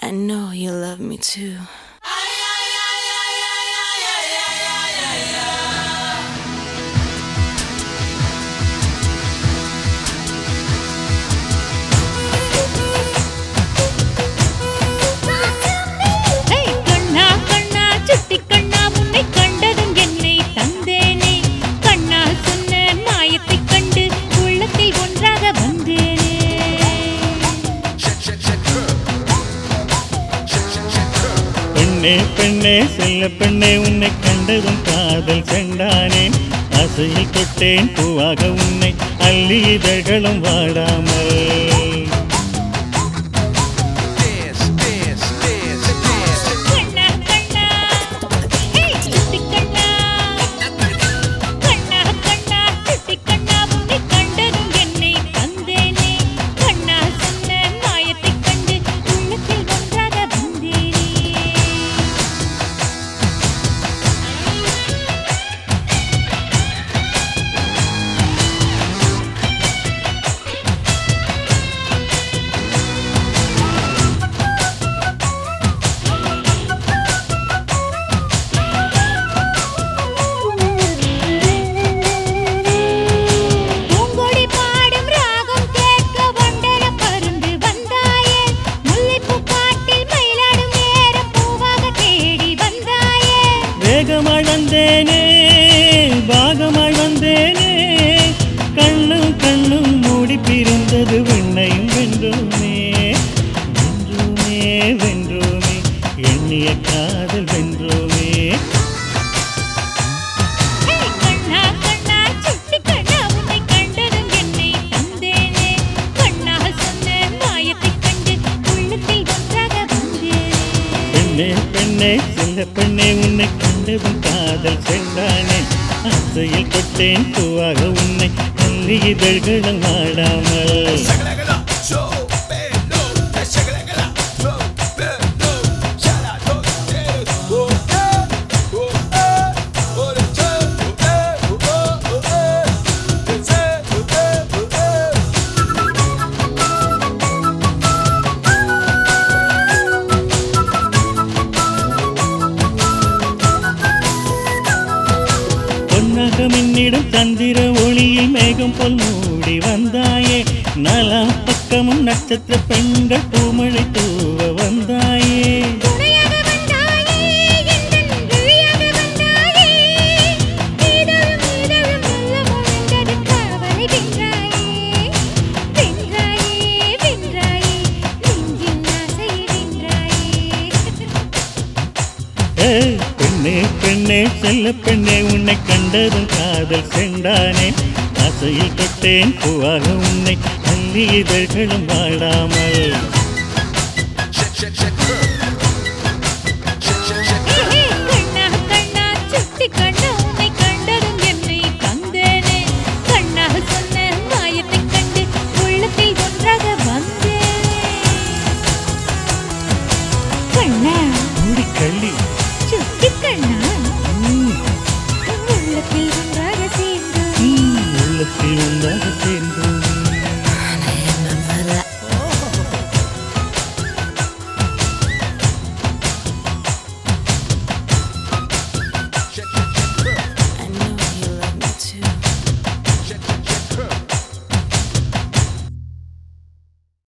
I know you love me too. ஹே கண்ணா கண்ணா சுட்டி கண்ணா உன்னை கண்டதும் என்னை தந்தேனே கண்ணா சொன்ன மாயத்தைக் கண்டு உள்ளத்தில் ஒன்றாக வந்தேனே பெண்ணே பெண்ணே செல்ல பெண்ணே உன்னை கண்டதும் காதல் சென்றானேன் ஆசையில் தொட்டேன் பூவாக உன்னை அள்ளி இதழ்களும் வாடாமல் கண்ணா கண்ணா ஹே சுட்டி கண்ணா கண்ணா கண்ணா சுட்டி கண்ணா உன்னை கண்டதும் என்னை தந்தேனே கண்ணா சொன்ன மாயத்தைக் கண்டு உள்ளத்தில் ஒன்றாக வந்தேனே பூங்கொடி பாடும் ராகம் கேட்க வண்டர பருந்து வந்தாயே முல்லைப்பூ காட்டில் மயிலாடும் நேரம் பூவாக தேடி வந்தாயே வேகமாய் வந்தேனே பாகமாய் வந்தேனே கண்ணும் கண்ணும் மூடி பிரிந்தது விண்ணையும் வென்றோமே வென்றோமே வென்றோமே எண்ணிய காதல் வென்றோமே ஹே கண்ணா கண்ணா சுட்டி கண்ணா உன்னை கண்டதும் என்னை தந்தேனே கண்ணால் சொன்ன மாயத்தைக் கண்டு உள்ளத்தில் ஒன்றாக வந்தேனே பெண்ணே பெண்ணே சில பெண்ணே உன்னை கண்டதும் காதல் சென்றானே ஆசையில் தொட்டேன் பூவாக உன்னை அள்ளி இதழ்களும் வாடாமல் பொன்னாக மின்னிடும் சந்திர ஒளியில் மேகம் போல் மூடி வந்தாயே நாலா பக்கமும் நட்சத்திர பெண்கள் பூமழை தூவ வந்தாயே துணையாக வந்தாயே எந்தன் விழியாக வந்தாயே இதழும் இதழும் மெல்ல மொழிந்தது காவலை வென்றாயே வென்றாயே வென்றாயே நெஞ்சின் ஆசையை வென்றாயே ஏ, பெண்ணே பெண்ணே செல்ல பெண்ணே உன்னை கண்டதும் காதல் சென்றானே ஆசையில் தொட்டேன் பூவாக உன்னை அள்ளி இதழ்களும் வாடாமல் check, check, check, girl.